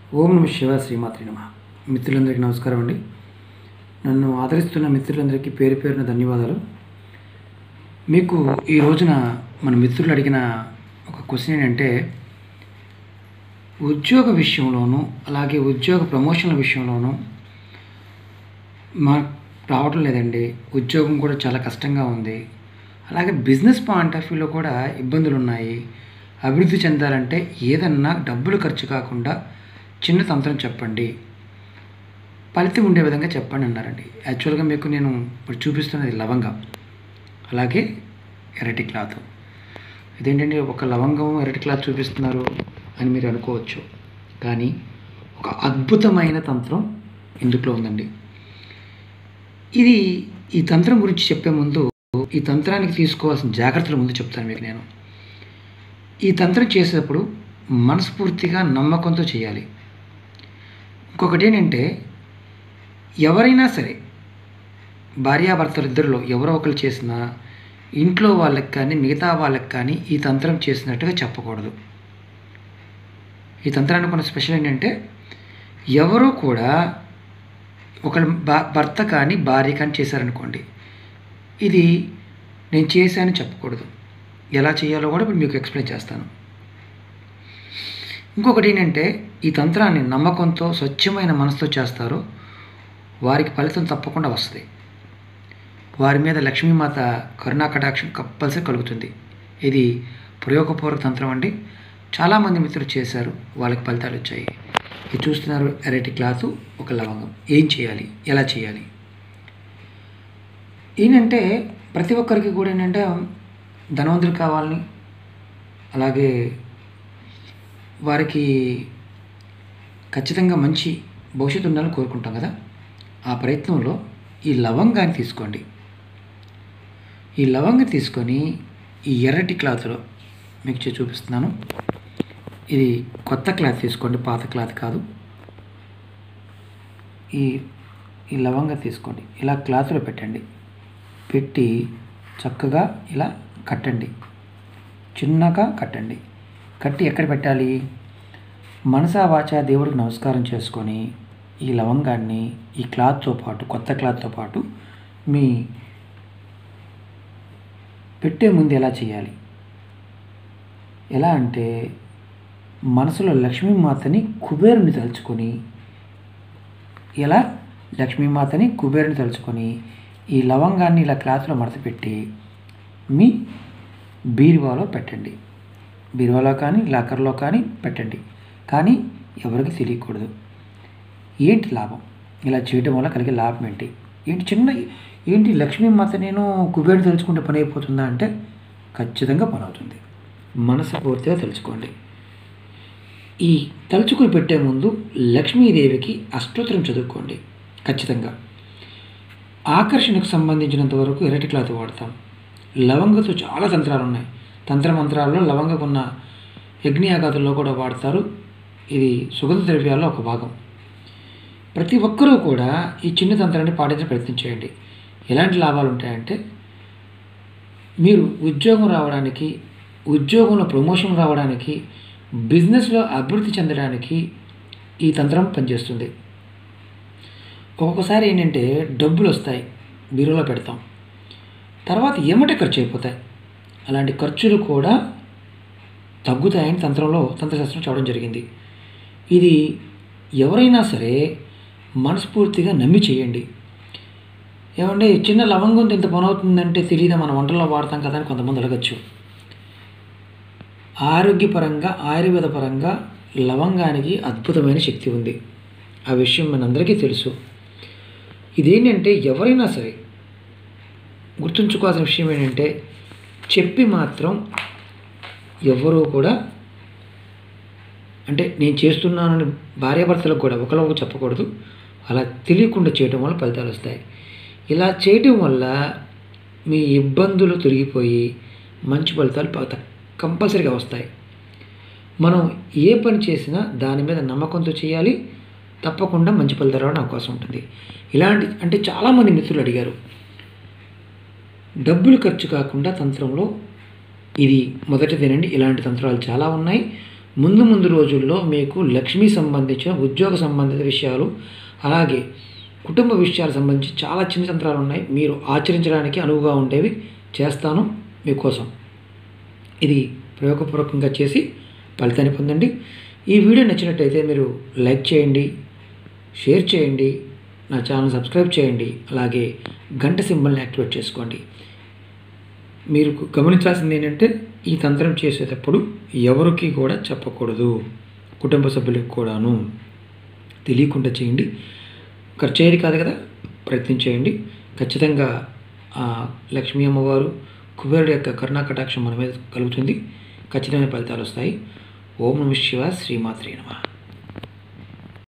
ఓం నమ శివ శ్రీమాత్రి నమ మిత్రులందరికీ నమస్కారం అండి నన్ను ఆదరిస్తున్న మిత్రులందరికీ పేరు పేరున ధన్యవాదాలు మీకు ఈ రోజున మన మిత్రులు అడిగిన ఒక క్వశ్చన్ ఏంటంటే ఉద్యోగ విషయంలోనూ అలాగే ఉద్యోగ ప్రమోషన్ల విషయంలోనూ మా రావడం లేదండి ఉద్యోగం కూడా చాలా కష్టంగా ఉంది అలాగే బిజినెస్ పాయింట్ ఆఫ్ వ్యూలో కూడా ఇబ్బందులు ఉన్నాయి అభివృద్ధి చెందాలంటే ఏదన్నా డబ్బులు ఖర్చు కాకుండా చిన్న తంత్రం చెప్పండి ఫలితం ఉండే విధంగా చెప్పండి అన్నారండి యాక్చువల్గా మీకు నేను ఇప్పుడు చూపిస్తున్నది లవంగం అలాగే ఎరటి క్లాత్ ఇదేంటంటే ఒక లవంగం ఎరటి క్లాత్ చూపిస్తున్నారు అని మీరు అనుకోవచ్చు కానీ ఒక అద్భుతమైన తంత్రం ఇందులో ఉందండి ఇది ఈ తంత్రం గురించి చెప్పే ముందు ఈ తంత్రానికి తీసుకోవాల్సిన జాగ్రత్తల ముందు చెప్తాను మీకు నేను ఈ తంత్రం చేసేటప్పుడు మనస్ఫూర్తిగా నమ్మకంతో చేయాలి ఇంకొకటి ఏంటంటే ఎవరైనా సరే భార్యాభర్తలు ఇద్దరిలో ఎవరో ఒకరు చేసినా ఇంట్లో వాళ్ళకి కానీ మిగతా వాళ్ళకి కానీ ఈ తంత్రం చేసినట్టుగా చెప్పకూడదు ఈ తంత్రానికి ఉన్న స్పెషల్ ఏంటంటే ఎవరు కూడా ఒక భర్త కానీ భార్య కానీ చేశారనుకోండి ఇది నేను చేశానని చెప్పకూడదు ఎలా చేయాలో కూడా ఇప్పుడు మీకు ఎక్స్ప్లెయిన్ చేస్తాను ఇంకొకటి ఏంటంటే ఈ తంత్రాన్ని నమ్మకంతో స్వచ్ఛమైన మనసుతో చేస్తారో వారికి ఫలితం తప్పకుండా వస్తుంది వారి మీద లక్ష్మీమాత కరుణా కటాక్షం కంపల్సరీ కలుగుతుంది ఇది ప్రయోగపూర్వక తంత్రం అండి చాలామంది మిత్రులు చేశారు వాళ్ళకి ఫలితాలు వచ్చాయి ఇది చూస్తున్నారు అరటి క్లాత్ ఒక లవంగం ఏం చేయాలి ఎలా చేయాలి ఏంటంటే ప్రతి ఒక్కరికి కూడా ఏంటంటే ధనవంతులు కావాలని అలాగే వారికి ఖచ్చితంగా మంచి భవిష్యత్తు ఉండాలని కోరుకుంటాం కదా ఆ ప్రయత్నంలో ఈ లవంగాన్ని తీసుకోండి ఈ లవంగం తీసుకొని ఈ ఎర్రటి క్లాత్లో మీకు చూపిస్తున్నాను ఇది కొత్త క్లాత్ తీసుకోండి పాత క్లాత్ కాదు ఈ ఈ లవంగం తీసుకోండి ఇలా క్లాత్లో పెట్టండి పెట్టి చక్కగా ఇలా కట్టండి చిన్నగా కట్టండి కట్టి ఎక్కడ పెట్టాలి మనసా వాచ దేవుడికి నమస్కారం చేసుకొని ఈ లవంగాన్ని ఈ క్లాత్తో పాటు కొత్త క్లాత్తో పాటు మీ పెట్టే ముందు ఎలా చేయాలి ఎలా అంటే మనసులో లక్ష్మీమాతని కుబేరుని తలుచుకొని ఎలా లక్ష్మీమాతని కుబేరుని తలుచుకొని ఈ లవంగాన్ని ఇలా క్లాత్లో మడతపెట్టి మీ బీరువాలో పెట్టండి బీరువాలో కానీ లాకర్లో కానీ పెట్టండి కానీ ఎవరికి తెలియకూడదు ఏంటి లాభం ఇలా చేయడం వల్ల కలిగే లాభం ఏంటి ఏంటి చిన్న ఏంటి లక్ష్మీమాత నేను కుబేరుని తెలుసుకుంటే పని అయిపోతుందా అంటే ఖచ్చితంగా పని అవుతుంది మనస్ఫూర్తిగా తెలుసుకోండి ఈ తలుచుకుని పెట్టే ముందు లక్ష్మీదేవికి అష్టోత్తరం చదువుకోండి ఖచ్చితంగా ఆకర్షణకు సంబంధించినంత వరకు ఎరటి క్లాత్ వాడతాం లవంగతో చాలా తంత్రాలు ఉన్నాయి తంత్ర మంత్రాల్లో లవంగకు ఉన్న యజ్ఞయాగాతుల్లో కూడా వాడతారు ఇది సుగంధ ద్రవ్యాల్లో ఒక భాగం ప్రతి ఒక్కరూ కూడా ఈ చిన్న తంత్రాన్ని పాటించే ప్రయత్నం చేయండి ఎలాంటి లాభాలు ఉంటాయంటే మీరు ఉద్యోగం రావడానికి ఉద్యోగంలో ప్రమోషన్ రావడానికి బిజినెస్లో అభివృద్ధి చెందడానికి ఈ తంత్రం పనిచేస్తుంది ఒక్కొక్కసారి ఏంటంటే డబ్బులు వస్తాయి బీరులో పెడతాం తర్వాత ఏమంటే ఖర్చు అయిపోతాయి అలాంటి ఖర్చులు కూడా తగ్గుతాయని తంత్రంలో తంత్రశాస్త్రం చెప్పడం జరిగింది ఇది ఎవరైనా సరే మనస్ఫూర్తిగా నమ్మి చేయండి ఏమంటే చిన్న లవంగం ఇంత పని అవుతుందంటే తెలియదా మన వంటల్లో వాడతాం కదా అని కొంతమంది అడగచ్చు ఆరోగ్యపరంగా ఆయుర్వేద పరంగా లవంగానికి అద్భుతమైన శక్తి ఉంది ఆ విషయం మనందరికీ తెలుసు ఇదేంటంటే ఎవరైనా సరే గుర్తుంచుకోవాల్సిన విషయం ఏంటంటే చెప్పి మాత్రం ఎవరూ కూడా అంటే నేను చేస్తున్నానని భార్యాభర్తలకు కూడా ఒకరికి చెప్పకూడదు అలా తెలియకుండా చేయడం వల్ల ఫలితాలు వస్తాయి ఇలా చేయటం వల్ల మీ ఇబ్బందులు తొలగిపోయి మంచి ఫలితాలు కంపల్సరీగా వస్తాయి మనం ఏ పని చేసినా దాని మీద నమ్మకంతో చేయాలి తప్పకుండా మంచి ఫలితాలు రావడం అవకాశం ఉంటుంది ఇలాంటి అంటే చాలామంది మిత్రులు అడిగారు డబ్బులు ఖర్చు కాకుండా తంత్రంలో ఇది మొదటిదేనండి ఇలాంటి తంత్రాలు చాలా ఉన్నాయి ముందు ముందు రోజుల్లో మీకు లక్ష్మి సంబంధించిన ఉద్యోగ సంబంధిత విషయాలు అలాగే కుటుంబ విషయాలకు సంబంధించి చాలా చిన్న తంత్రాలు ఉన్నాయి మీరు ఆచరించడానికి అనువుగా ఉండేవి చేస్తాను మీకోసం ఇది ప్రయోగపూర్వకంగా చేసి ఫలితాన్ని పొందండి ఈ వీడియో నచ్చినట్టయితే మీరు లైక్ చేయండి షేర్ చేయండి నా ఛానల్ సబ్స్క్రైబ్ చేయండి అలాగే గంట సింబల్ని యాక్టివేట్ చేసుకోండి మీరు గమనించాల్సింది ఏంటంటే ఈ తంత్రం చేసేటప్పుడు ఎవరికి కూడా చెప్పకూడదు కుటుంబ సభ్యులకు కూడాను తెలియకుండా చేయండి ఖర్చు అయ్యేది కాదు కదా ప్రయత్నం చేయండి ఖచ్చితంగా ఆ లక్ష్మీ అమ్మవారు కుబేరుడు యొక్క కరుణా కటాక్షం మన మీద కలుగుతుంది ఖచ్చితమైన ఫలితాలు వస్తాయి ఓం నమ శివ శ్రీమాత్రే నమ